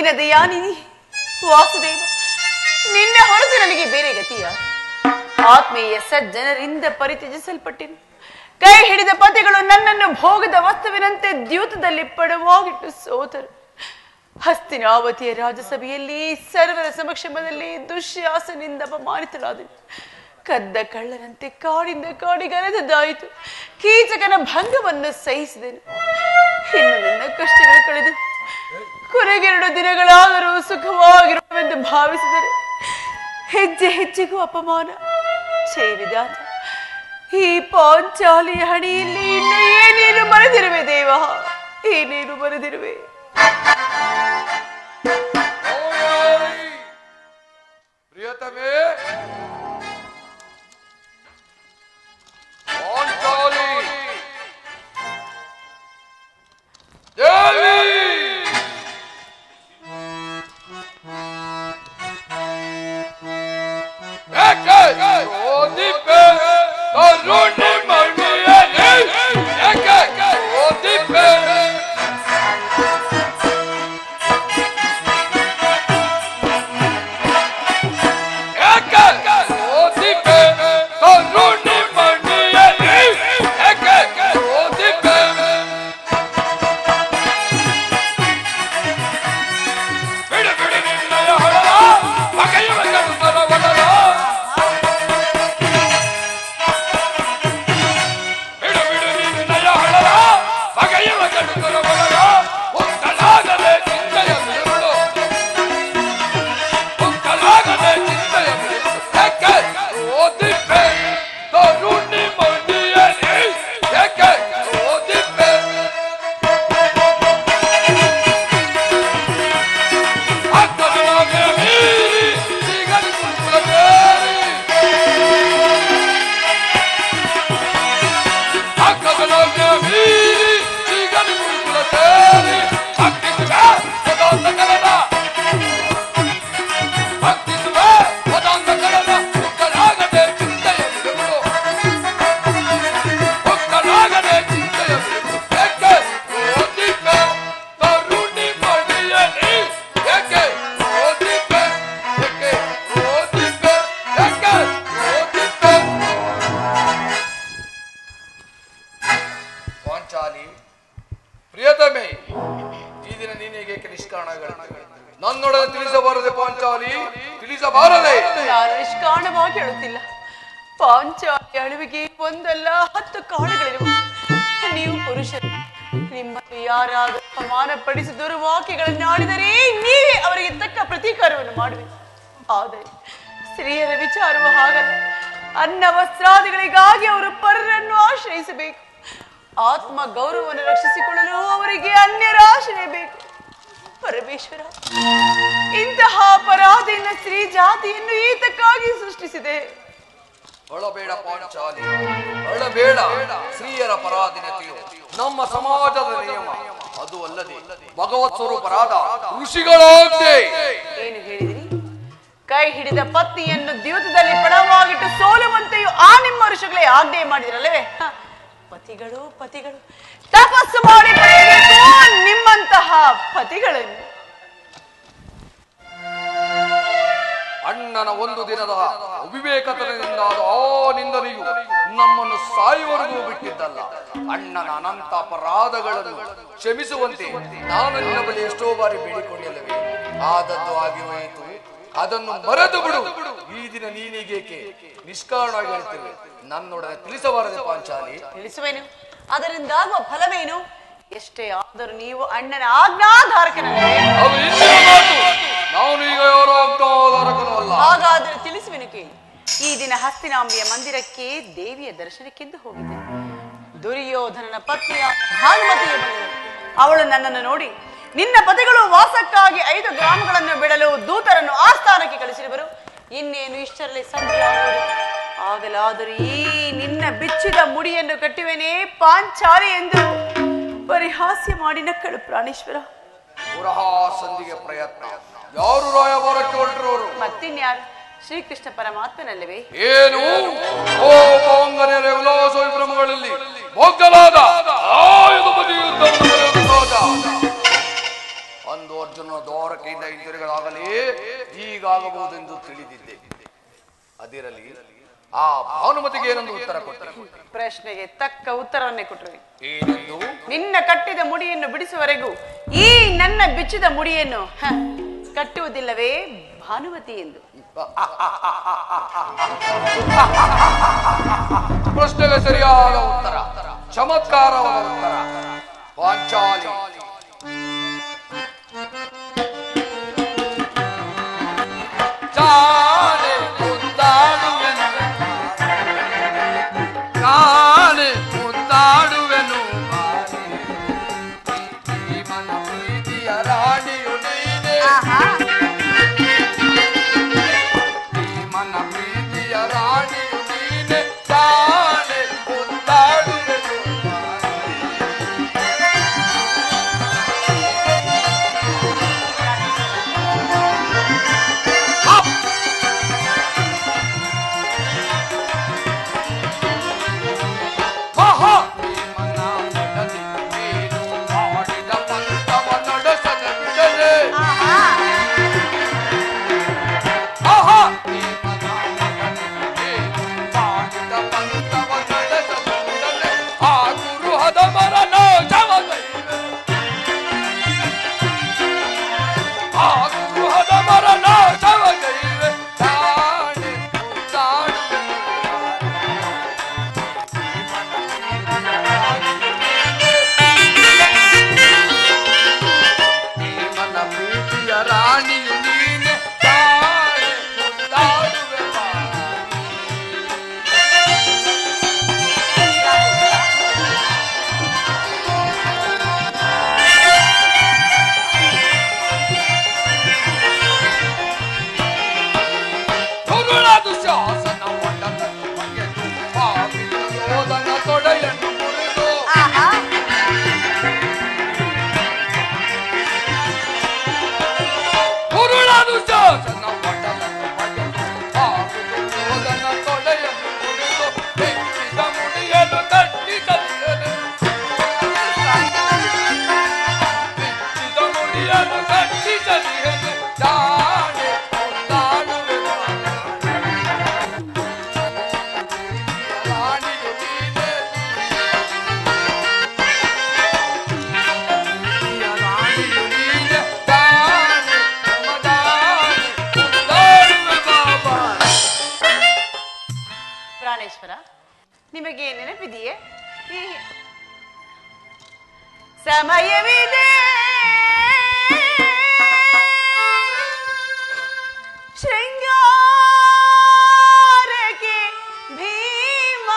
ನಿನ್ನ ದಯಾನಿಧಿ ವಾಸುದೇವ ನಿನ್ನ ಹೊರತು ನನಗೆ ಬೇರೆ ಗತಿಯ ಆತ್ಮೀಯ ಸಜ್ಜನರಿಂದ ಪರಿತ್ಯಜಿಸಲ್ಪಟ್ಟೆನು ಕೈ ಹಿಡಿದ ಪತಿಗಳು ನನ್ನನ್ನು ಭೋಗದ ವಸ್ತುವಿನಂತೆ ದ್ಯೂತದಲ್ಲಿ ಪಡವಾಗಿಟ್ಟು ಸೋತರು ಹಸ್ತಿನಾವತಿಯ ರಾಜಸಭೆಯಲ್ಲಿ ಸರ್ವರ ಸಮಕ್ಷಮದಲ್ಲಿ ದುಶ್ಯಾಸನಿಂದ ಅಪಮಾನಿತಳಾದನು ಕದ್ದ ಕಳ್ಳನಂತೆ ಕಾಡಿಂದ ಕಾಡಿಗರೆದದ್ದಾಯಿತು ಕೀಚಕನ ಭಂಗವನ್ನು ಸಹಿಸಿದೆನು ಇನ್ನು ನನ್ನ ಕಷ್ಟಗಳು ಕಳೆದು ಕೊನೆಗೆರಡು ದಿನಗಳಾದರೂ ಸುಖವಾಗಿರುವೆಂದು ಭಾವಿಸಿದರೆ ಹೆಜ್ಜೆ ಹೆಜ್ಜೆಗೂ ಅಪಮಾನ ಛೇ ವಿಧಾತ ಈ ಪಾಂಚಾಲಿಯ ಹಣಿಯಲ್ಲಿ ಇನ್ನು ಏನೇನು ಬರೆದಿರುವೆ ದೇವ ಏನೇನು ಬರೆದಿರುವೆ ಪ್ರಿಯತಮೇ ಪಾಂಚಾಲಿ ದೇವಿ ಏಕೆ ಓದಿಪೆ ಕರುಣೆ ಮಣಿಯಲಿ ಏಕೆ ಓದಿಪೆ ಏಕೆ ಓದಿಪೆ ಕರುಣೆ ಮಣಿಯಲಿ ಏಕೆ ಓದಿಪೆ ಬಿಡು ಬಿಡು ನಿನ್ನಯ ಹೊಳಲ ಬಗೆಯುವ ಕರುಣರ ಒಡಲ ಬಿಡು ಬಿಡು ನಿನ್ನಯ ಹೊಳಲ ಬಗೆಯುವ ಕರುಣರ ಒಡಲ ಉತ್ತಲಾಗದೆ ಚಿಂತೆಯ ಬಿಡುಗಳು ಉತ್ತಲಾಗದೆ ಚಿಂತೆಯ ಬಿಡುಗಳು ಯಾಕೆ ಓದಿಪ್ಪೆ ಕರುಣಿ ಮಣಿಯಲಿ ಯಾಕೆ ಓದಿಪ್ಪೆ ಅಕ್ಕದೊಳಗೆ ಮೀರಿ ಸಿಗಲಿ ಕುಲಬೇರಿ ಅಕ್ಕದೊಳಗೆ ಮೀರಿ ಸಿಗಲಿ ಕುಲಬೇರಿ ಭಕ್ತಿಸುವೆ ಸದಾಂತ ಕಲನ ಭಕ್ತಿಸುವೆ ಸದಾಂತ ಕಲನ ಮುಕ್ತನಾಗದೆ ಚಿಂತೆಯ ಬಿಡುಗಳು ಮುಕ್ತನಾಗದೆ ಚಿಂತೆಯ ಬಿಡುಗಳು ಏಕೆ ಓದಿಪ್ಪೆ ಕರುಣಿ ಮಣಿಯಲಿ ಏಕೆ ಓದಿಪ್ಪೆ ಏಕೆ ಓದಿಪ್ಪೆ ಏಕೆ ಓದಿಪ್ಪೆ ಪಾಂಚಾಲಿ ಪ್ರಿಯತಮೆ ಈ ದಿನ ನೀನೇಗೆ ನಿಷ್ಕಾರಣಗಳು ನನ್ನೊಡನೆ ತಿಳಿಸಬಾರದೆ ಪಾಂಚಾಲಿ ತಿಳಿಸಬಾರದೆ ನಾನು ನಿಷ್ಕಾರಣವಾಗಿ ಹೇಳುತ್ತಿಲ್ಲ ಪಾಂಚಾಲಿ ಅಳುವಿಗೆ ಒಂದಲ್ಲ ಹತ್ತು ಕಾರಣಗಳಿರುವ ನೀವು ಪುರುಷರು ನಿಮ್ಮನ್ನು ಯಾರಾದರೂ ಅಪಮಾನ ಪಡಿಸಿ ದುರ್ವಾಕ್ಯಗಳನ್ನು ಆಡಿದರೆ ನೀವೇ ಅವರಿಗೆ ತಕ್ಕ ಪ್ರತೀಕಾರವನ್ನು ಮಾಡುವೆ ಆದರೆ ಸ್ತ್ರೀಯರ ವಿಚಾರವು ಹಾಗಲ್ಲ ಅನ್ನ ವಸ್ತ್ರಾದಿಗಳಿಗಾಗಿ ಅವರು ಪರರನ್ನು ಆಶ್ರಯಿಸಬೇಕು ಆತ್ಮ ಗೌರವವನ್ನು ರಕ್ಷಿಸಿಕೊಳ್ಳಲು ಅವರಿಗೆ ಅನ್ಯರ ಆಶ್ರಯ ಬೇಕು ಪರಮೇಶ್ವರ ಇಂತಹ ಅಪರಾಧಿನ ಸ್ತ್ರೀ ಜಾತಿಯನ್ನು ಈತಕ್ಕಾಗಿ ಸೃಷ್ಟಿಸಿದೆ ಅಳಬೇಡ ಪಾಂಚಾಲಿ ಅಳಬೇಡ ಸ್ತ್ರೀಯರ ಪರಾಧೀನತೆಯು ನಮ್ಮ ಸಮಾಜದ ನಿಯಮ ಅದು ಅಲ್ಲದೆ ಭಗವತ್ ಸ್ವರೂಪರಾದ ಋಷಿಗಳಾಗ್ದೆ ಏನು ಹೇಳಿದಿರಿ ಕೈ ಹಿಡಿದ ಪತ್ನಿಯನ್ನು ದ್ಯೂತದಲ್ಲಿ ಪಣವಾಗಿಟ್ಟು ಸೋಲುವಂತೆಯೂ ಆ ನಿಮ್ಮ ಋಷಿಗಳೇ ಆಜ್ಞೆ ಮಾಡಿದ್ರಲ್ಲವೇ ಹ, ಪತಿಗಳು ಪತಿಗಳು ತಪಸ್ಸು ಮಾಡಿ ಪಡೆಯಬೇಕು ನಿಮ್ಮಂತಹ ಪತಿಗಳನ್ನು ಅಣ್ಣನ ಒಂದು ದಿನದ ಅವಿವೇಕತನದಿಂದಾದ ಆ ನಿಂದನೆಯು ನಮ್ಮನ್ನು ಸಾಯುವವರೆಗೂ ಬಿಟ್ಟಿದ್ದಲ್ಲ ಅಣ್ಣನ ಅನಂತ ಅಪರಾಧಗಳನ್ನು ಕ್ಷಮಿಸುವಂತೆ ನಾನು ನಿನ್ನ ಬಳಿ ಎಷ್ಟೋ ಬಾರಿ ಬೇಡಿಕೊಂಡಿಲ್ಲವೇ ಆದದ್ದು ಆಗಿ ಹೋಯಿತು ಅದನ್ನು ಮರೆತು ಬಿಡು ಈ ದಿನ ನೀನೀಗೇಕೆ ನಿಷ್ಕಾರಣವಾಗಿ ಹೇಳ್ತೇವೆ ನನ್ನೊಡನೆ ತಿಳಿಸಬಾರದೆ ಪಾಂಚಾಲಿ ತಿಳಿಸುವೆನು ಅದರಿಂದಾಗುವ ಫಲವೇನು ಎಷ್ಟೇ ಆದರೂ ನೀವು ಅಣ್ಣನ ಆಜ್ಞಾಧಾರಕನಲ್ಲವೇ ಅದು ಇಂದಿನ ಮಾತು ನಾನು ಈಗ ಯಾರೋ ಅಜ್ಞಾಧಾರಕನೂ ಅಲ್ಲ ಹಾಗಾದರೆ ತಿಳಿಸುವೆನು ಕೇಳಿ ಈ ದಿನ ಹಸ್ತಿನಾಂಬಿಯ ಮಂದಿರಕ್ಕೆ ದೇವಿಯ ದರ್ಶನಕ್ಕೆಂದು ಹೋಗಿದ್ದೆ ದುರ್ಯೋಧನನ ಪತ್ನಿಯ ಭಾನುಮತಿಯು ಬಂದಳು ಅವಳು ನನ್ನನ್ನು ನೋಡಿ ನಿನ್ನ ಪತಿಗಳು ವಾಸಕ್ಕಾಗಿ ಐದು ಗ್ರಾಮಗಳನ್ನು ಬಿಡಲು ದೂತರನ್ನು ಆಸ್ಥಾನಕ್ಕೆ ಕಳಿಸಿರುವರು ಇನ್ನೇನು ಇಷ್ಟರಲ್ಲಿ ಸಂಜೆ ಆಗುವುದು ಆಗಲಾದರೂ ಈ ನಿನ್ನ ಬಿಚ್ಚಿದ ಮುಡಿಯನ್ನು ಕಟ್ಟುವೆನೇ ಪಾಂಚಾಲಿ ಎಂದು ಪರಿಹಾಸ್ಯ ಮಾಡಿ ನಕ್ಕಳು ಪ್ರಾಣೇಶ್ವರ ಪುನಃ ಸಂಧಿಗೆ ಪ್ರಯತ್ನ ಯಾರು ರಾಯಭಾರಕ್ಕೆ ಹೊರಟಿರೋರು ಮತ್ತಿನ್ಯಾರು ಶ್ರೀಕೃಷ್ಣ ಪರಮಾತ್ಮನಲ್ಲವೇ ಏನು ಓ ಪಾಂಗನೆಯ ವಿಲಾಸ ವಿಭ್ರಮಗಳಲ್ಲಿ ಮೊಗ್ಗಲಾದ ಆಯುಧ ಬದಿ ಯುದ್ಧವನ್ನು ಬರೆಯುವುದು ಸಹಜ. ಅಂದು ಅರ್ಜುನ ದ್ವಾರಕೆಯಿಂದ ತಿಳಿದಿದ್ದೆ ಅದಿರಲಿ ಆ ಭಾನುಮತಿಗೆ ಏನೊಂದು ಉತ್ತರ ಕೊಟ್ಟೆ ಪ್ರಶ್ನೆಗೆ ತಕ್ಕ ಉತ್ತರವನ್ನೇ ಕೊಟ್ಟರು ಏನೆಂದು ನಿನ್ನ ಕಟ್ಟಿದ ಮುಡಿಯನ್ನು ಬಿಡಿಸುವವರೆಗೂ ಈ ನನ್ನ ಬಿಚ್ಚಿದ ಮುಡಿಯನ್ನು ಹ, ಕಟ್ಟುವುದಿಲ್ಲವೇ ಭಾನುಮತಿ ಎಂದು ಪ್ರಶ್ನೆಗೆ ಸರಿಯಾದ ಉತ್ತರ ಚಮತ್ಕಾರವಾದ ಉತ್ತರ ಪಾಂಚಾಲಿ ಜಾನೆ ಮುದ್ದಾಡುವೆನು ಜಾನೆ ಮುದ್ದಾಡುವೆನು ಈ ಮನ ಪ್ರೀತಿಯ ರಾಣಿಯು ನೀನೇ ಆಹಾ ಈ ಮನ ಪ್ರೀತಿಯ ರಾಣಿಯು ನೀನೆ ತಾನೆ ಮುದ್ದಾಡುವೆನು ಅಪ್! ಮಹಾ ಈ ಮನ ಮನದಿ ನೀನು ಮಾಡಿದ ಪಂಥವ ನಡೆಸದ ಬಿಡದೆ ಆಹಾ ಆಹಾ! ಈ ಮನ ಮಗನಿಗೆ ಮಾಡಿದ ಪಂಥವ ನಡೆಸಬಹುದನೆ. ಆ ಗುರುಹದ ಮರ ನಾಶವಗೈವೆ. ಆ ಗುರುಹದ ಮರ ನಾಶವಗೈವೆ. ತಾನೆ ಮುದ್ದಾಡುವೆ. ಈ ಮನ ಪ್ರೀತಿಯ ರಾಣಿಯು ನೀನೆ ತಾಳೆ ಮುದ್ದಾಡುವೆ ಬಾ. ದುರುಳ ದುಶ್ಯಾಸನ ಒಡಲನ್ನು ಬಗೆದು ಪಾಪಿನ ಯೋಧನ ತೊಡೆಯನ್ನು ಮುರಿದು ಆಹಾ ದುರುಳ ದುಶ್ಯಾಸನ ಒಡಲನ್ನು ಬಗೆದು ಪಾಪಿನ ಯೋಧನ ತೊಡೆಯನ್ನು ಮುರಿದು ಬೆಚ್ಚಿದ ಮುಡಿಯನ್ನು ಕಟ್ಟಿ ಕಲಿಯಲು ಬೆಚ್ಚಿದ ಮುಡಿಯನ್ನು ಕಟ್ಟಿ ಕಲಿಯಲು ಜಾಣೆ ಮುದ್ದಾಡುವೆ ರಾಣಿಯು ನೀನೆ ರಾಣಿಯು ನೀನೆ ತಾನೆ ಮಮದಾನೆ ಮುದ್ದಾಡುವೆ ಬಾಬಾ ಪ್ರಾಣೇಶ್ವರ ನಿಮಗೆ ನೆನಪಿದೆಯೇ ಈ ಸಮಯವಿದೆ ಶೃಂಗಾರಕ್ಕೆ ಭೀಮ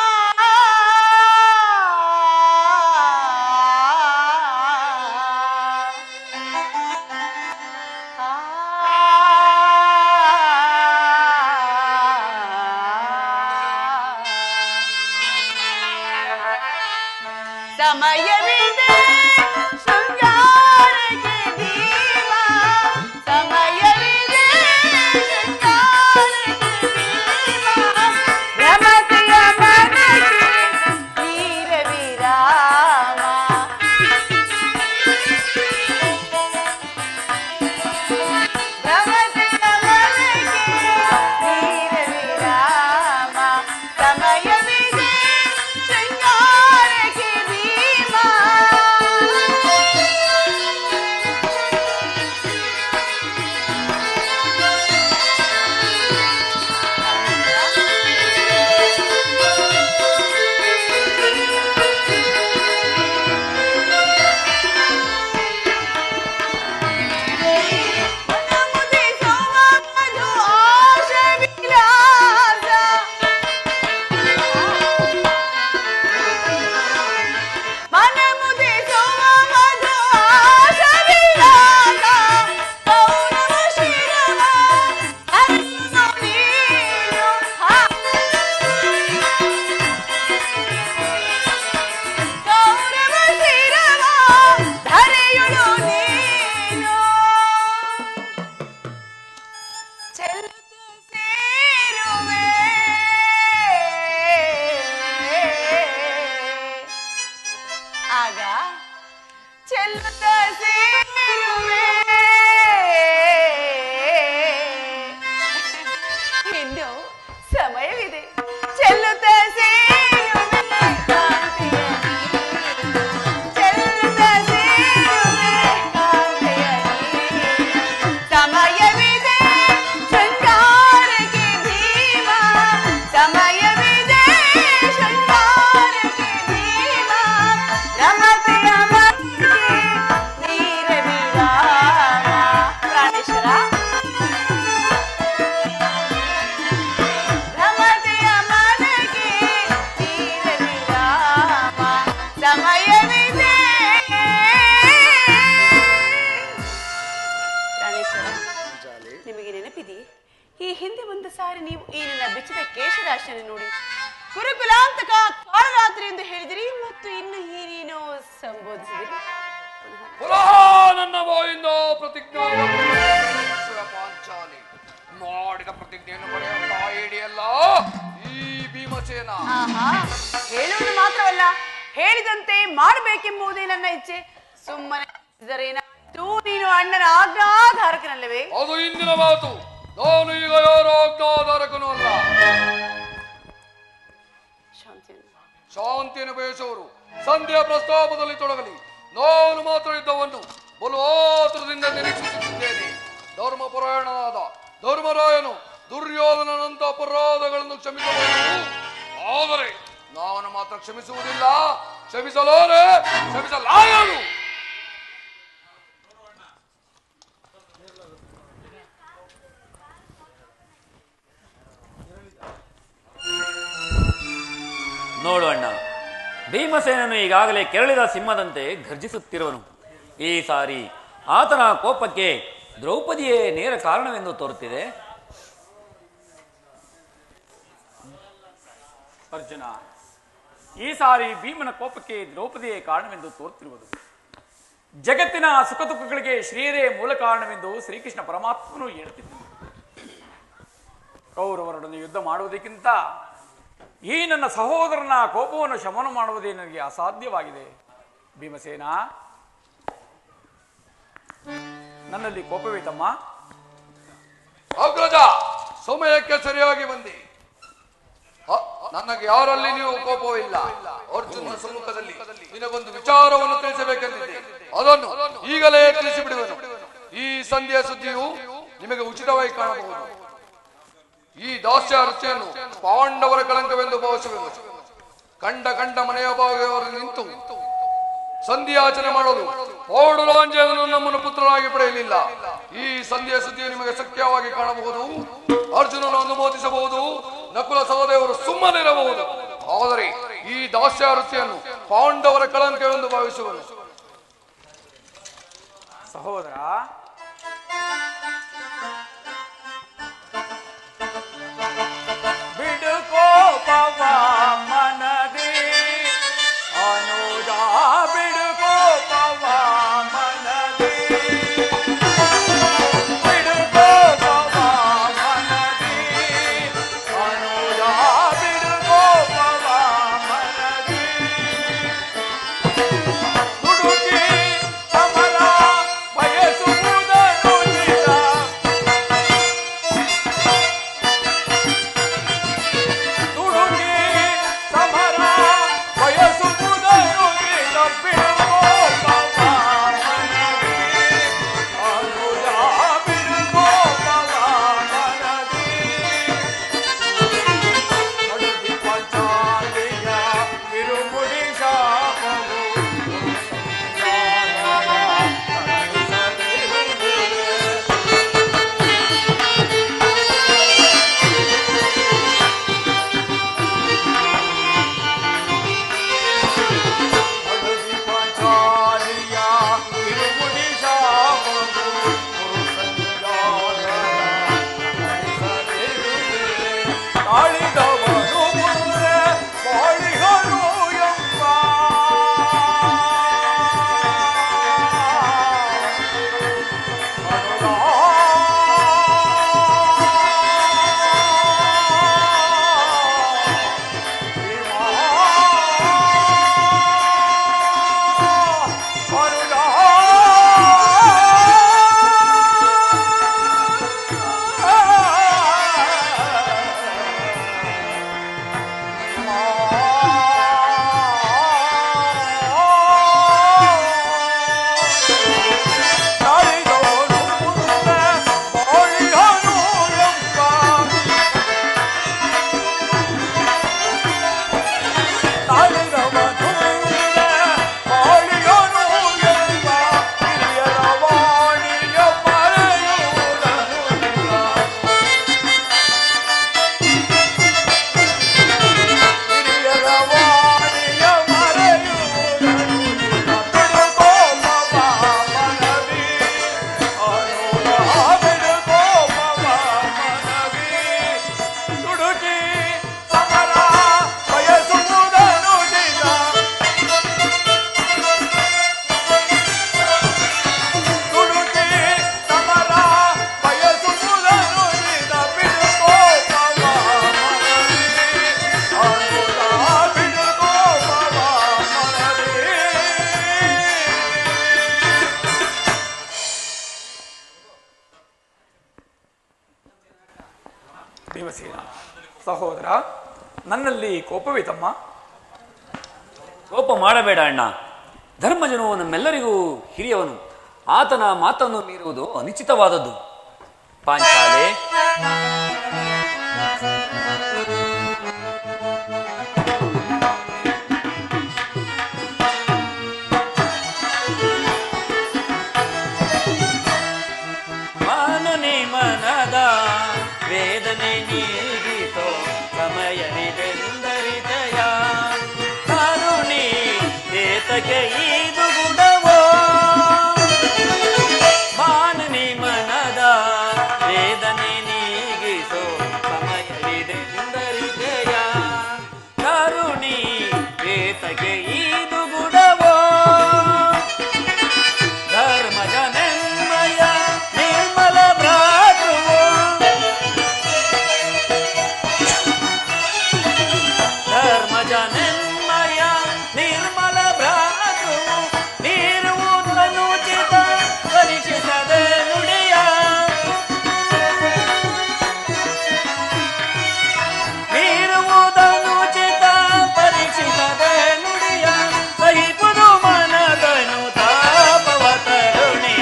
ಸಮಯವಿದೆ ಶೃಂಗಾರಕ್ಕೆ ಭೀಮ ಸಮಯವಿದೆ ಶೃಂಗಾರಕ್ಕೆ ಭೀಮ ಭ್ರಮತೆಯ ಮನಕ್ಕೆ ವೀರ ವಿರಾಮ ಭ್ರಮತೆಯ ಮನಕ್ಕೆ ವೀರ ವಿರಾಮ ಸಮಯವಿದೆ ಶೃಂಗಾರಕ್ಕೆ ಭೀಮ ಭಾಷಣ ನೋಡಿ ಕುರುಕುಲಾಂತಕ ಕಾಳರಾತ್ರಿ ಎಂದು ಹೇಳಿದಿರಿ ಮತ್ತು ಇನ್ನು ಏನೇನೋ ಸಂಬೋಧಿಸಿದಿರಿ ಪುನಃ ನನ್ನ ಬಾಯಿಂದ ಪ್ರತಿಜ್ಞಾ ಪಾಂಚಾಲಿ ಮಾಡಿದ ಪ್ರತಿಜ್ಞೆಯನ್ನು ಪಡೆಯುವಂತ ಹಿಡಿಯಲ್ಲ ಈ ಭೀಮಸೇನ ಆಹಾ ಹೇಳುವುದು ಮಾತ್ರವಲ್ಲ ಹೇಳಿದಂತೆ ಮಾಡಬೇಕೆಂಬುದೇ ನನ್ನ ಇಚ್ಛೆ ಸುಮ್ಮನೆ ಇದ್ದರೇನಾಯ್ತು ನೀನು ಅಣ್ಣನ ಆಜ್ಞಾಧಾರಕನಲ್ಲವೇ ಅದು ಇಂದಿನ ಮಾತು ನಾನು ಈಗ ಯಾರ ಆಜ್ಞಾಧಾರಕನೂ ಅಲ್ಲ ಶಾಂತಿಯನ್ನು ಶಾಂತಿಯನ್ನು ಬಯಸುವವರು ಸಂಧ್ಯಾ ಪ್ರಸ್ತಾಪದಲ್ಲಿ ತೊಡಗಲಿ ನಾನು ಮಾತ್ರ ಯುದ್ಧವನ್ನು ಬಲು ಆತುರದಿಂದ ನಿರೀಕ್ಷಿಸುತ್ತಿದ್ದೇನೆ ಧರ್ಮ ಪರಾಯಣನಾದ ಧರ್ಮರಾಯನು ದುರ್ಯೋಧನನಂತ ಅಪರಾಧಗಳನ್ನು ಕ್ಷಮಿಸಬಹುದು ಆದರೆ ನಾನು ಮಾತ್ರ ಕ್ಷಮಿಸುವುದಿಲ್ಲ ಕ್ಷಮಿಸಲಾರೆ ಕ್ಷಮಿಸಲಾಗದು ನೋಡು ಅಣ್ಣ ಭೀಮಸೇನನು ಈಗಾಗಲೇ ಕೆರಳಿದ ಸಿಂಹದಂತೆ ಘರ್ಜಿಸುತ್ತಿರುವನು ಈ ಸಾರಿ ಆತನ ಕೋಪಕ್ಕೆ ದ್ರೌಪದಿಯೇ ನೇರ ಕಾರಣವೆಂದು ತೋರುತ್ತಿದೆ ಅರ್ಜುನ ಈ ಸಾರಿ ಭೀಮನ ಕೋಪಕ್ಕೆ ದ್ರೌಪದಿಯೇ ಕಾರಣವೆಂದು ತೋರುತ್ತಿರುವುದು ಜಗತ್ತಿನ ಸುಖ ದುಃಖಗಳಿಗೆ ಶ್ರೀಯರೇ ಮೂಲ ಕಾರಣವೆಂದು ಶ್ರೀಕೃಷ್ಣ ಪರಮಾತ್ಮನು ಹೇಳುತ್ತಿದ್ದನು ಕೌರವರೊಡನೆ ಯುದ್ಧ ಮಾಡುವುದಕ್ಕಿಂತ ಈ ನನ್ನ ಸಹೋದರನ ಕೋಪವನ್ನು ಶಮನ ಮಾಡುವುದೇ ನನಗೆ ಅಸಾಧ್ಯವಾಗಿದೆ ಭೀಮಸೇನ ನನ್ನಲ್ಲಿ ಕೋಪವೇ ತಮ್ಮ ಅಗ್ರಜ ಸಮಯಕ್ಕೆ ಸರಿಯಾಗಿ ಬಂದಿ ಅ, ನನಗೆ ಯಾರಲ್ಲಿ ನೀವು ಕೋಪವಿಲ್ಲ ಅರ್ಜುನ ಸಮ್ಮುಖದಲ್ಲಿ ನಿನಗೊಂದು ವಿಚಾರವನ್ನು ತಿಳಿಸಬೇಕೆಂದಿದ್ದೆ ಅದನ್ನು ಈಗಲೇ ತಿಳಿಸಿಬಿಡುವೆನು ಈ ಸಂಧ್ಯಾ ಸುದ್ದಿಯು ನಿಮಗೆ ಉಚಿತವಾಗಿ ಕಾಣಬಹುದು ಈ ದಾಸ್ಯ ರುಚಿಯನ್ನು ಪಾಂಡವರ ಕಳಂಕವೆಂದು ಭಾವಿಸುವೆನು ಕಂಡ ಕಂಡ ಮನೆಯ ಭಾಗವರು ನಿಂತು ಸಂಧಿಯಾಚನೆ ಮಾಡಲು ಪೌಡುಲಾಂಜನನು ನಮ್ಮನ್ನು ಪುತ್ರರಾಗಿ ಪಡೆಯಲಿಲ್ಲ ಈ ಸಂಧಿಯ ಸುದ್ದಿಯು ನಿಮಗೆ ಸತ್ಯವಾಗಿ ಕಾಣಬಹುದು ಅರ್ಜುನನು ಅನುಮೋದಿಸಬಹುದು ನಕುಲ ಸಹೋದಯವರು ಸುಮ್ಮನಿರಬಹುದು ಆದರೆ ಈ ದಾಸ್ಯ ವೃತ್ತಿಯನ್ನು ಪಾಂಡವರ ಕಳಂಕವೆಂದು ಭಾವಿಸುವನು ಸಹೋದರ ಬಿಡು ಕೋಪವ ಮನದಿ ಅನುಜ ಬಿಡು ಕೋಪವ ಮನದಿ ಬಿಡು ಕೋಪವ ಮನದಿ ಅನುಜ ಬಿಡು ಕೋಪವ ಮನದಿ ಹುಡುಕಿ ಸಮರ ಬಯಸುವುದು ನನ್ನಲ್ಲಿ ಕೋಪವೇ ತಮ್ಮ ಕೋಪ ಮಾಡಬೇಡ ಅಣ್ಣ ಧರ್ಮಜನು ನಮ್ಮೆಲ್ಲರಿಗೂ ಹಿರಿಯವನು ಆತನ ಮಾತನ್ನು ಮೀರುವುದು ಅನಿಶ್ಚಿತವಾದದ್ದು ಪಾಂಚಾಲೆ ಮಾನನೆ ಮನದ ವೇದನೆ ನೀಗಿತೋ ಸಮಯವಿದೆಂದರಿದಯ ಕರುಣಿ ಏತಕ್ಕೆ ಇದು ಗುಣವೋ ಮಾನನೆ ಮನದ ವೇದನೆ ನೀಗಿಸೋ ಸಮಯವಿದೆಂದರಿದಯ ಕರುಣಿ ಏತಕ್ಕೆ ಇದು ಗುಣವೋ ಧರ್ಮಜ ನೆಮ್ಮಯ ನಿರ್ಮಲ ಭ್ರಾತೃವೋ ಧರ್ಮಜ ನೆಮ್ಮಯ ನಿರ್ಮಲ ಭ್ರಾತೃವು ನೀರುವುದನುಚಿತ ಪರೀಕ್ಷಿಸದೆ ನುಡಿಯ ನೀರುವುದನುಚಿತ ಪರೀಕ್ಷಿಸದೆ ನುಡಿಯ ಸಹಿಪುದು ಮನದನು ತಾಪವ ತರುಣಿ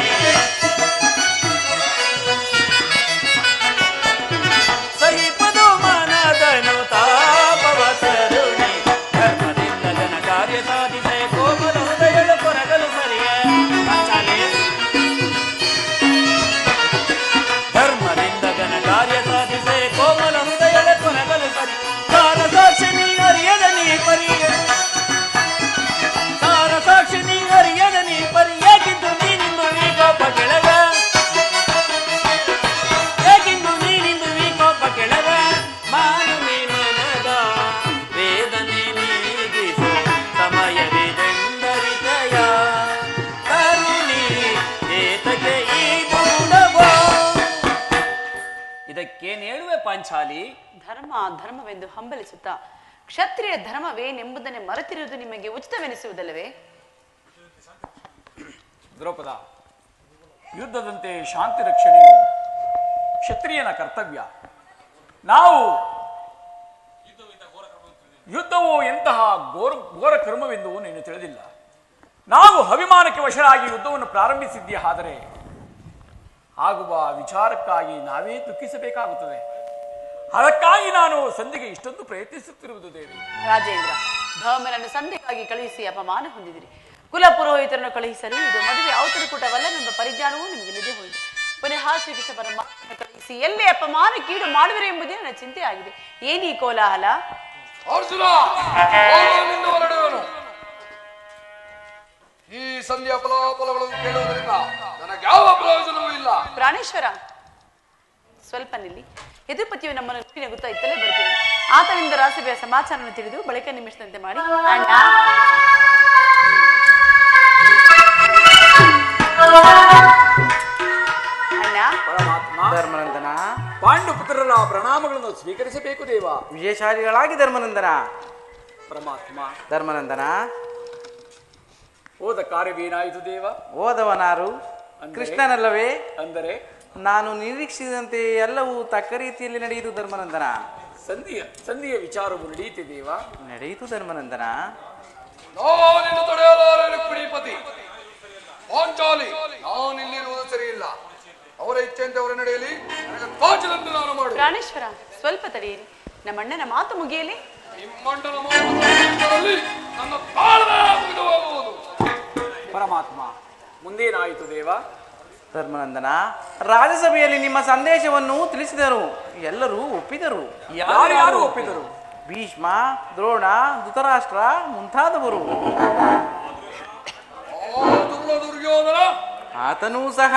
ಸಹಿಪದು ಮನದನು ತಾಪವ ತರುಣಿ ಧರ್ಮದಿಂದ ಜನ ಕಾರ್ಯ ಸಾಧಿಸೆ ಕೋಮಲ ಹೃದಯಗಳು ಕೊರಗಲು ಸರಿಯೇ ಪಾಂಚಾಲಿ ಧರ್ಮದಿಂದ ಜನ ಕಾರ್ಯ ಸಾಧಿಸೆ ಕೋಮಲ ಹೃದಯಗಳ ಕೊರಗಲು ಸರಿ ಸಾರ ಸಾಕ್ಷಿ ನೀ ಅರಿಯದ ನೀ ಪರಿಯ ಸಾರ ಸಾಕ್ಷಿ ನೀ ಅರಿಯದ ನೀ ಪರಿ ಏಕಿದ್ದು ನೀನಿಂದು ಈ ಕೋಪ ಕೆಳಗ ಏಕಿಂದು ನೀನಿಂದು ಈ ಕೋಪ ಕೆಳಗ ಮಾನವಿ ಮನದ ವೇದನೆ ನೀಗಿಸು ಸಮಯವಿದೆಂದರಿದಯ ಕರುಣಿ ಏತಕ್ಕೆ ಈ ಗುಣವೋ ಇದಕ್ಕೇನು ಹೇಳುವೆ ಪಾಂಚಾಲಿ ಧರ್ಮ ಧರ್ಮವೆಂದು ಹಂಬಲಿಸುತ್ತಾ ಕ್ಷತ್ರಿಯ ಧರ್ಮವೇನೆಂಬುದನ್ನೇ ಮರೆತಿರುವುದು ನಿಮಗೆ ಉಚಿತವೆನಿಸುವುದಲ್ಲವೇ ದ್ರೌಪದ ಯುದ್ಧದಂತೆ ಶಾಂತಿ ರಕ್ಷಣೆಯು ಕ್ಷತ್ರಿಯನ ಕರ್ತವ್ಯ ನಾವು ಯುದ್ಧವು ಎಂತಹ ಘೋರ ಘೋರ ಕರ್ಮವೆಂದು ನೀನು ತಿಳಿದಿಲ್ಲ ನಾವು ಅಭಿಮಾನಕ್ಕೆ ವಶರಾಗಿ ಯುದ್ಧವನ್ನು ಪ್ರಾರಂಭಿಸಿದ್ದೀಯ ಆದರೆ ಆಗುವ ವಿಚಾರಕ್ಕಾಗಿ ನಾವೇ ದುಃಖಿಸಬೇಕಾಗುತ್ತದೆ ಅದಕ್ಕಾಗಿ ನಾನು ಸಂಧಿಗೆ ಇಷ್ಟೊಂದು ಪ್ರಯತ್ನಿಸುತ್ತಿರುವುದು ದೇವಿ ರಾಜೇಂದ್ರ ಧರ್ಮರನ್ನು ಸಂಧಿಗಾಗಿ ಕಳುಹಿಸಿ ಅಪಮಾನ ಹೊಂದಿದಿರಿ ಕುಲ ಪುರೋಹಿತರನ್ನು ಕಳುಹಿಸಲು ಇದು ಮದುವೆ ಔತಣಕೂಟವಲ್ಲವೆಂಬ ಪರಿಜ್ಞಾನವೂ ನಿಮಗೆ ನಿಜ ಹೋಯಿತು ಪುನಃ ಶ್ರೀಕೃಷ್ಣ ಪರಮಾತ್ಮನ ಕಳುಹಿಸಿ ಎಲ್ಲಿ ಅಪಮಾನ ಕೀಡು ಮಾಡುವಿರೆ ಎಂಬುದೇ ನನ್ನ ಚಿಂತೆ ಆಗಿದೆ ಏನೀ ಕೋಲಾಹಲ ಅರ್ಜುನ ಹೋಗುವನಿಂದ ಹೊರಡುವನು ಈ ಸಂಧಿಯ ಫಲಾಫಲಗಳನ್ನು ಕೇಳುವುದರಿಂದ ನನಗೆ ಯಾವ ಪ್ರಯೋಜನವೂ ಇಲ್ಲ ಪ್ರಾಣೇಶ್ವರ ಸ್ವಲ್ಪ ನಿಲ್ಲಿ ಯದುಪತಿಯು ನಮ್ಮನ್ನು ನೋಡಿ ನಗುತ್ತಾ ಇತ್ತಲೇ ಬರ್ತೀನಿ ಆತನಿಂದ ರಾಸಭೆಯ ಸಮಾಚಾರವನ್ನು ತಿಳಿದು ಬಳಿಕ ನಿಮಿಷದಂತೆ ಮಾಡಿ ಅಣ್ಣ ಅಣ್ಣ ಪರಮಾತ್ಮ ಧರ್ಮನಂದನ ಪಾಂಡು ಪುತ್ರರ ಪ್ರಣಾಮಗಳನ್ನು ಸ್ವೀಕರಿಸಬೇಕು ದೇವ ವಿಜಯಶಾಲಿಗಳಾಗಿ ಧರ್ಮನಂದನ ಪರಮಾತ್ಮ ಧರ್ಮನಂದನ ಹೋದ ಕಾರ್ಯವೇನಾಯಿತು ದೇವ ಓದವನಾರು ಅಂದರೆ? ಕೃಷ್ಣನಲ್ಲವೇ ಅಂದರೆ ನಾನು ನಿರೀಕ್ಷಿಸಿದಂತೆ ಎಲ್ಲವೂ ತಕ್ಕ ರೀತಿಯಲ್ಲಿ ನಡೆಯಿತು ಧರ್ಮನಂದನ ಸಂಧಿಯ ಸಂಧಿಯ ವಿಚಾರವು ನಡೆಯುತ್ತೆ ದೇವ ನಡೆಯಿತು ಧರ್ಮನಂದನ ನಾನಿನ್ನು ತಡೆಯಲಾರೆ ಕುಡಿಪತಿ ಪಾಂಚಾಲಿ ನಾನಿಲ್ಲಿರುವುದು ಸರಿಯಿಲ್ಲ ಅವರ ಇಚ್ಛೆಯಂತೆ ಅವರ ನಡೆಯಲಿ ನನಗೆ ತೋಚಿದಂತೆ ನಾನು ಮಾಡು ಪ್ರಾಣೇಶ್ವರ ಸ್ವಲ್ಪ ತಡೆಯಿರಿ ನಮ್ಮಣ್ಣನ ಮಾತು ಮುಗಿಯಲಿ ನಿಮ್ಮಂಡನ ಮಾತುಗಳಲ್ಲಿ ನನ್ನ ತಾಳ್ಮೆ ಮುಗಿದು ಹೋಗುವುದು ಪರಮಾತ್ಮ ಮುಂದೇನಾಯಿತು ದೇವ ಧರ್ಮನಂದನ ರಾಜ್ಯಸಭೆಯಲ್ಲಿ ನಿಮ್ಮ ಸಂದೇಶವನ್ನು ತಿಳಿಸಿದರು ಎಲ್ಲರೂ ಒಪ್ಪಿದರು ಯಾರು ಯಾರು ಒಪ್ಪಿದರು ಭೀಷ್ಮ ದ್ರೋಣ ಧೃತರಾಷ್ಟ್ರ ಮುಂತಾದವರು ಆ ದುರ್ಲ ದುರ್ಯೋಧನ ಆತನೂ ಸಹ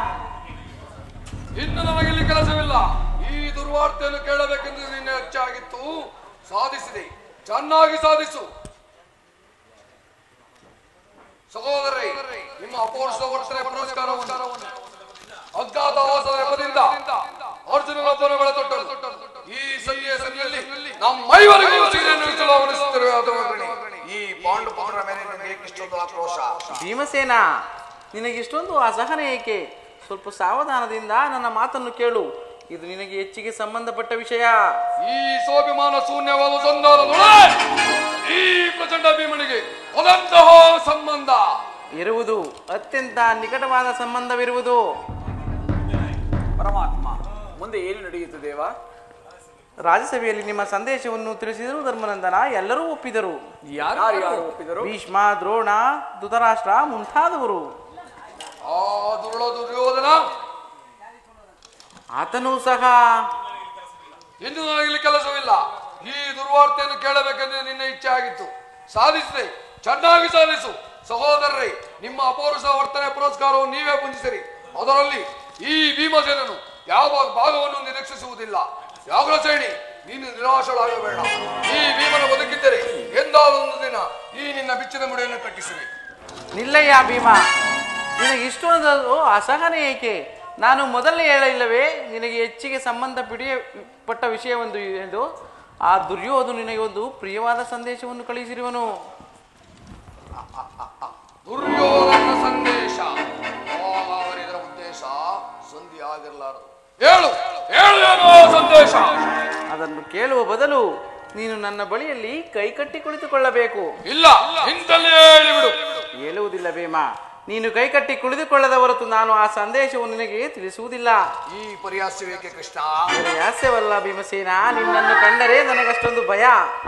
ಇನ್ನು ನಮಗಿಲ್ಲಿ ಕೆಲಸವಿಲ್ಲ ಈ ದುರ್ವಾರ್ತೆಯನ್ನು ಕೇಳಬೇಕೆಂದು ನಿನ್ನೆ ಹೆಚ್ಚಾಗಿತ್ತು ಸಾಧಿಸಿದೆ ಚೆನ್ನಾಗಿ ಸಾಧಿಸು ಸಹೋದರಿ ನಿಮ್ಮ ಅಪೌರುಷದ ವರ್ತನೆ ಪುರಸ್ಕಾರವನ್ನು ಅಜ್ಞಾತವಾಸದ ನೆಪದಿಂದ ಅರ್ಜುನನೊಬ್ಬನ ಬೆಳೆತೊಟ್ಟರು ಈ ಸಂಧಿಯ ಸಂಧಿಯಲ್ಲಿ ನಮ್ಮೈವರಿಗೂ ಸೀರೆಯನ್ನು ಇಳಿಸಲು ಅವನಿಸುತ್ತಿರುವ ಈ ಪಾಂಡುಪುತ್ರರ ಮೇಲೆ ನಿಮಗೆ ಇಷ್ಟೊಂದು ಆಕ್ರೋಶ ಭೀಮಸೇನ ನಿನಗಿಷ್ಟೊಂದು ಅಸಹನೆ ಏಕೆ ಸ್ವಲ್ಪ ಸಾವಧಾನದಿಂದ ನನ್ನ ಮಾತನ್ನು ಕೇಳು ಇದು ನಿನಗೆ ಹೆಚ್ಚಿಗೆ ಸಂಬಂಧಪಟ್ಟ ವಿಷಯ ಈ ಸ್ವಾಭಿಮಾನ ಶೂನ್ಯವಾದ ಸಂಧಾನದೊಳೆ ಈ ಪ್ರಚಂಡ ಭೀಮನಿಗೆ ಅದಂತಹ ಸಂಬಂಧ ಇರುವುದು ಅತ್ಯಂತ ನಿಕಟವಾದ ಸಂಬಂಧವಿರುವುದು ಪರಮಾತ್ಮ ಮುಂದೆ ಏನು ನಡೆಯಿತು ದೇವ ರಾಜ್ಯಸಭೆಯಲ್ಲಿ ನಿಮ್ಮ ಸಂದೇಶವನ್ನು ತಿಳಿಸಿದರು ಧರ್ಮನಂದನ ಎಲ್ಲರೂ ಒಪ್ಪಿದರು ಯಾರು ಯಾರು ಒಪ್ಪಿದರು ಭೀಷ್ಮ ದ್ರೋಣ ಧೃತರಾಷ್ಟ್ರ ಮುಂತಾದವರು ಆ ದುರುಳ ದುರ್ಯೋಧನ ಆತನೂ ಸಹ ಇನ್ನು ನನಗಿಲ್ಲಿ ಕೆಲಸವಿಲ್ಲ ಈ ದುರ್ವಾರ್ತೆಯನ್ನು ಕೇಳಬೇಕೆಂದು ನಿನ್ನ ಇಚ್ಛೆ ಆಗಿತ್ತು ಸಾಧಿಸಿದೆ ಚೆನ್ನಾಗಿ ಸಾಧಿಸು ಸಹೋದರರೇ ನಿಮ್ಮ ಅಪೌರುಷ ವರ್ತನೆ ಪುರಸ್ಕಾರವನ್ನು ನೀವೇ ಪುಂಜಿಸಿರಿ ಅದರಲ್ಲಿ ಈ ಭೀಮಸೇನನು ಯಾವ ಭಾಗವನ್ನು ನಿರೀಕ್ಷಿಸುವುದಿಲ್ಲ ವ್ಯಾಘ್ರಸೇಣಿ ನೀನು ನಿರಾಶಳಾಗಬೇಡ ಈ ಭೀಮನ ಬದುಕಿದ್ದರೆ ಎಂದಾದೊಂದು ದಿನ ಈ ನಿನ್ನ ಬಿಚ್ಚಿದ ಮುಡಿಯನ್ನು ಕಟ್ಟಿಸುವೆ ನಿಲ್ಲಯ್ಯ ಭೀಮ ನಿನಗೆ ಇಷ್ಟೊಂದು ಅಸಹನೆ ಏಕೆ ನಾನು ಮೊದಲೇ ಹೇಳಿಲ್ಲವೇ ನಿನಗೆ ಹೆಚ್ಚಿಗೆ ಸಂಬಂಧ ಪಿಡಿಯ ಪಟ್ಟ ವಿಷಯವೊಂದು ಎಂದು ಆ ದುರ್ಯೋಧನು ನಿನಗೆ ಒಂದು ಪ್ರಿಯವಾದ ಸಂದೇಶವನ್ನು ಕಳುಹಿಸಿರುವನು ದುರ್ಯೋಧನ ಸಂದೇಶ ಅವರಿದರ ಉದ್ದೇಶ ಸಂಧಿ ಆಗಿರಲಾರದು ಹೇಳು ಹೇಳು ಏನೋ ಸಂದೇಶ ಅದನ್ನು ಕೇಳುವ ಬದಲು ನೀನು ನನ್ನ ಬಳಿಯಲ್ಲಿ ಕೈಕಟ್ಟಿ ಕುಳಿತುಕೊಳ್ಳಬೇಕು ಇಲ್ಲ ಇಂತಲ್ಲೇ ಹೇಳಿಬಿಡು ಹೇಳುವುದಿಲ್ಲ ಭೀಮ ನೀನು ಕೈಕಟ್ಟಿ ಕುಳಿತುಕೊಳ್ಳದ ಹೊರತು ನಾನು ಆ ಸಂದೇಶವನ್ನು ನಿನಗೆ ತಿಳಿಸುವುದಿಲ್ಲ ಈ ಪರ್ಯಾಸವೇಕೆ ಕೃಷ್ಣ ಯಾಸ್ಯವಲ್ಲ ಭೀಮಸೇನ ನಿನ್ನನ್ನು ಕಂಡರೆ ನನಗಷ್ಟೊಂದು ಭಯ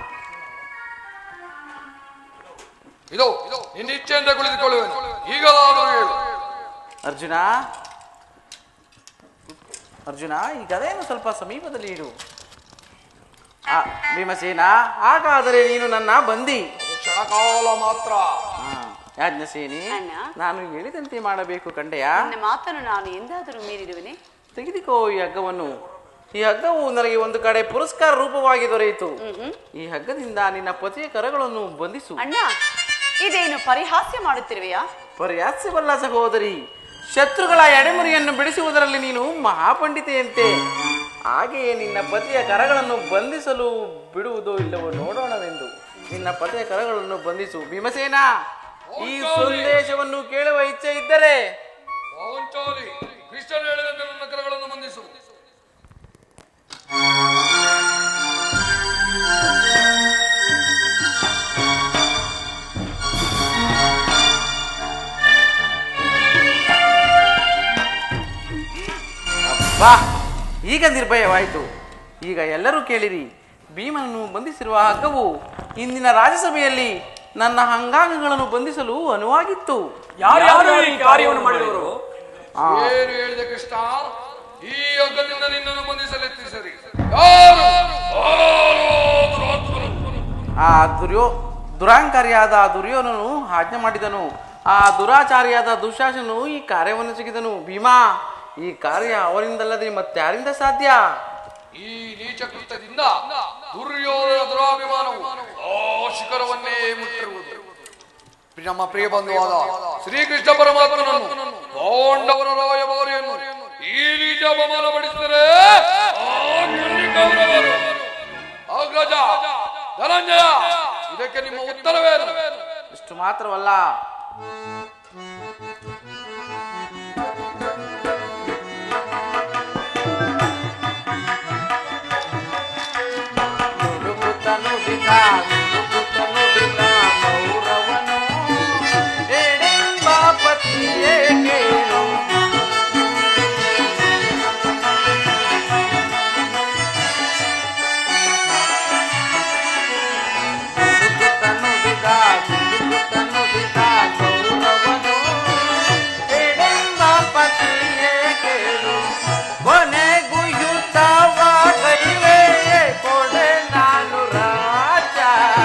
ಇದು ನಿನ್ನ ಇಚ್ಛೆಯಿಂದ ಕುಳಿತುಕೊಳ್ಳುವೆನು ಈಗಲಾದರೂ ಹೇಳು ಅರ್ಜುನ ಅರ್ಜುನ ಈ ಗದೆಯನ್ನು ಸ್ವಲ್ಪ ಸಮೀಪದಲ್ಲಿ ಇಡು ಆ, ಭೀಮಸೇನ ಹಾಗಾದರೆ ನೀನು ನನ್ನ ಬಂದಿ ಅದು ಕ್ಷಣಕಾಲ ಮಾತ್ರ ಆ, ಯಾಜ್ಞಸೇನಿ ಅಣ್ಣ. ನಾನು ಹೇಳಿದಂತೆ ಮಾಡಬೇಕು ಕಂಡೆಯ ನನ್ನ ಮಾತನ್ನು ನಾನು ಎಂದಾದರೂ ಮೀರಿರುವೆನೆ ತೆಗೆದುಕೋ ಈ ಹಗ್ಗವನ್ನು ಈ ಹಗ್ಗವು ನನಗೆ ಒಂದು ಕಡೆ ಪುರಸ್ಕಾರ ರೂಪವಾಗಿ ದೊರೆಯಿತು ಈ ಹಗ್ಗದಿಂದ ನಿನ್ನ ಪತಿಯ ಕರಗಳನ್ನು ಬಂಧಿಸು ಅಣ್ಣ ಇದೇನು ಪರಿಹಾಸ್ಯ ಮಾಡುತ್ತಿರುವೆಯಾ ಪರ್ಯಾಸ್ಯವಲ್ಲ ಸಹೋದರಿ ಶತ್ರುಗಳ ಎಡೆಮುರಿಯನ್ನು ಬಿಡಿಸುವುದರಲ್ಲಿ ನೀನು ಮಹಾಪಂಡಿತೆಯಂತೆ ಹಾಗೆಯೇ ನಿನ್ನ ಪತಿಯ ಕರಗಳನ್ನು ಬಂಧಿಸಲು ಬಿಡುವುದೋ ಇಲ್ಲವೋ ನೋಡೋಣವೆಂದು ನಿನ್ನ ಪತಿಯ ಕರಗಳನ್ನು ಬಂಧಿಸು ಭೀಮಸೇನ ಈ ಸಂದೇಶವನ್ನು ಕೇಳುವ ಇಚ್ಛೆ ಇದ್ದರೆ ಪವಂಚಾಲಿ ಕೃಷ್ಣನು ಹೇಳಿದಂತೆ ನನ್ನ ಕರಗಳನ್ನು ಬಂಧಿಸು ಅಬ್ಬಾ ಈಗ ನಿರ್ಭಯವಾಯಿತು ಈಗ ಎಲ್ಲರೂ ಕೇಳಿರಿ ಭೀಮನನ್ನು ಬಂಧಿಸಿರುವ ಹಗ್ಗವು ಇಂದಿನ ರಾಜ್ಯಸಭೆಯಲ್ಲಿ ನನ್ನ ಅಂಗಾಂಗಗಳನ್ನು ಬಂಧಿಸಲು ಅನುವಾಗಿತ್ತು ಯಾರು ಯಾರು ಈ ಕಾರ್ಯವನ್ನು ಮಾಡಿದವರು ಏನು ಹೇಳಿದೆ ಕೃಷ್ಣ ಈ ಹಗ್ಗದಿಂದ ನಿನ್ನನ್ನು ಬಂಧಿಸಲೆತ್ತಿಸರಿ ಯಾರು ಯಾರು ದುರಾತ್ಮರು? ಆ ದುರ್ಯೋ ದುರಾಂಕಾರಿಯಾದ ದುರ್ಯೋಧನನು ಆಜ್ಞೆ ಮಾಡಿದನು ಆ ದುರಾಚಾರಿಯಾದ ದುಶಾಸನು ಈ ಕಾರ್ಯವನ್ನು ಸಿಗಿದನು ಭೀಮಾ ಈ ಕಾರ್ಯ ಅವರಿಂದಲ್ಲದೆ ಮತ್ತಾರಿಂದ ಸಾಧ್ಯ ಈ ನೀಚ ಕೃತ್ಯದಿಂದ ದುರ್ಯೋಧನ ದುರಾಭಿಮಾನವು ಆ ಶಿಖರವನ್ನೇ ಮುಟ್ಟಿರುವುದು ನಮ್ಮ ಪ್ರಿಯ ಬಂಧುವಾದ ಶ್ರೀಕೃಷ್ಣ ಪರಮಾತ್ಮನನ್ನು ಪಾಂಡವರ ರಾಯಭಾರಿಯನ್ನು ಈ ರೀತಿ ಅಪಮಾನ ಪಡಿಸಿದರೆ ಆ ಕನ್ನಿಕೌರವರು, ಅಗ್ರಜ ಧನಂಜಯ ಇದಕ್ಕೆ ನಿಮ್ಮ ಉತ್ತರವೇನು ಇಷ್ಟು ಮಾತ್ರವಲ್ಲ ನುಡುಕುತ್ತ ನುಡಿದ, ನುಡುಕುತ್ತ ನುಡಿದ ಕೌರವನು, ಎಡೆಂಬ ಪತಿಯೇ ಕೇಳು. ನುಡುಕುತ್ತ ನುಡಿದ, ನುಡುಕುತ್ತ ನುಡಿದ ಕೌರವನು, ಎಡೆಂಬ ಪತಿಯೇ ಕೇಳು. ಕೊನೆಗೂ ಯುದ್ಧವಾಗಲಿವೆ ಕೊಡೆ ನಾನು ರಾಜ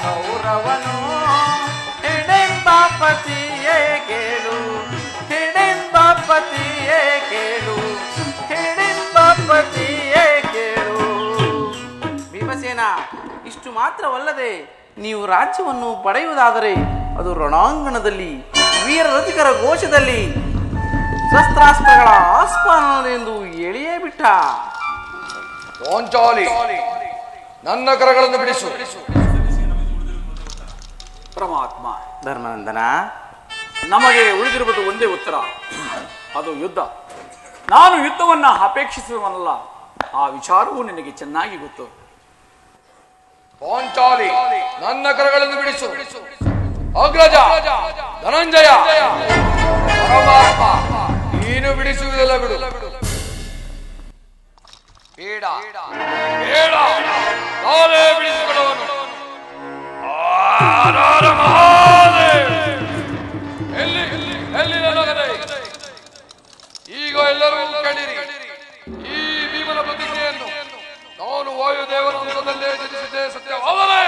ಕೌರವನು ಹಿಡಿಂಬ ಪತಿಯೇ ಕೇಳು ಹಿಡಿಂಬ ಪತಿಯೇ ಕೇಳು ಹಿಡಿಂಬ ಪತಿಯೇ ಕೇಳು ಭೀಮಸೇನ ಇಷ್ಟು ಮಾತ್ರವಲ್ಲದೆ ನೀವು ರಾಜ್ಯವನ್ನು ಪಡೆಯುವುದಾದರೆ ಅದು ರಣಾಂಗಣದಲ್ಲಿ ವೀರರಥಿಕರ ಘೋಷದಲ್ಲಿ ಶಸ್ತ್ರಾಸ್ತ್ರಗಳ ಆಸ್ಪಾನದೆಂದು ಎಳೆಯೇ ಬಿಟ್ಟ ಪಾಂಚಾಲಿ ನನ್ನ ಕರಗಳನ್ನು ಬಿಡಿಸು ಪರಮಾತ್ಮ ಧರ್ಮನಂದನ ನಮಗೆ ಉಳಿದಿರುವುದು ಒಂದೇ ಉತ್ತರ ಅದು ಯುದ್ಧ ನಾನು ಯುದ್ಧವನ್ನ ಅಪೇಕ್ಷಿಸುವನಲ್ಲ ಆ ವಿಚಾರವೂ ನಿನಗೆ ಚೆನ್ನಾಗಿ ಗೊತ್ತು ಪಾಂಚಾಲಿ ನನ್ನ ಕರಗಳನ್ನು ಬಿಡಿಸು ಅಗ್ರಜ ಧನಂಜಯ ಪರಮಾತ್ಮ ನೀನು ಬಿಡಿಸುವುದಿಲ್ಲ ಬಿಡು ಬೇಡ ಬೇಡ ನಾನೇ ಬಿಡಿಸಿಕೊಡುವನು ಆರಾರ ಮಹಾದೇವ್. ಎಲ್ಲಿ ಎಲ್ಲಿ ನನಗದೆ ಈಗ ಎಲ್ಲರೂ ಕೇಳಿರಿ ಈ ಭೀಮನ ಪ್ರತಿಜ್ಞೆಯನ್ನು ನಾನು ವಾಯುದೇವರ ಅಂಶದಲ್ಲೇ ಜನಿಸಿದ್ದೆ ಸತ್ಯವಾದರೆ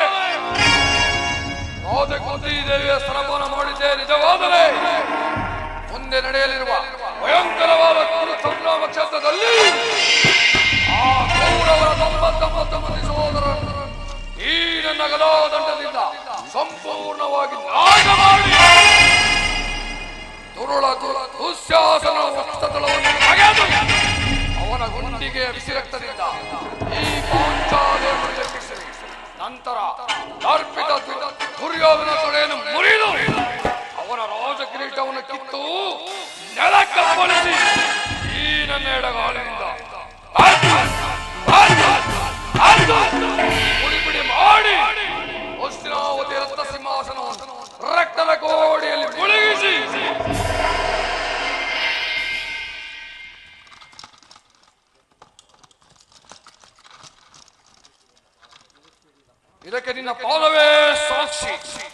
ರಾಧೆ ಕುಂತಿ ದೇವಿಯ ಸ್ತನಪಾನ ಮಾಡಿದ್ದೆ ನಿಜವಾದರೆ ಮುಂದೆ ನಡೆಯಲಿರುವ ಭಯಂಕರವಾದ ಕುರು ಸಂಗ್ರಾಮ ಕ್ಷೇತ್ರದಲ್ಲಿ ಆ ಕೌರವರ ತೊಂಬತ್ತೊಂಬತ್ತು ಮಂದಿ ಸಹೋದರರನ್ನು ಈ ನನ್ನ ಗದಾದಂಡದಿಂದ ಸಂಪೂರ್ಣವಾಗಿ ನಾಶ ಮಾಡಿ ದುರುಳ ದುರ- ದುಶ್ಯಾಸನ ವಕ್ಷತಳವನ್ನು ತೆಗೆದು ಅವನ ಗುಂಡಿಗೆ ಬಿಸಿರಕ್ತದಿಂದ ಈ ಪಾಂಚಾಲಿಯನ್ನು ಜಪಿಸಿರಿ ನಂತರ ಅರ್ಪಿತ ದು- ದುರ್ಯೋಧನ ತೊಡೆಯನ್ನು ಮುರಿದು ಅವನ ರಾಜ ಕಿರೀಟವನ್ನು ಕಿತ್ತು ನೆಲಕ್ಕಪ್ಪಳಿಸಿ ಈ ನನ್ನ ಎಡಗಾಲಿನಿಂದ ಅರ್ಧ, ಅರ್ಧ, ಅರ್ಧ ಪುಡಿ ಪುಡಿ ಮಾಡಿ ಹಸ್ತಿನಾವತಿ ರತ್ನ ಸಿಂಹಾಸನವನ್ನು ರಕ್ತದ ಕೋಡಿಯಲ್ಲಿ ಮುಳುಗಿಸಿ ಇದಕ್ಕೆ ನಿನ್ನ ಪಾದವೇ ಸಾಕ್ಷಿ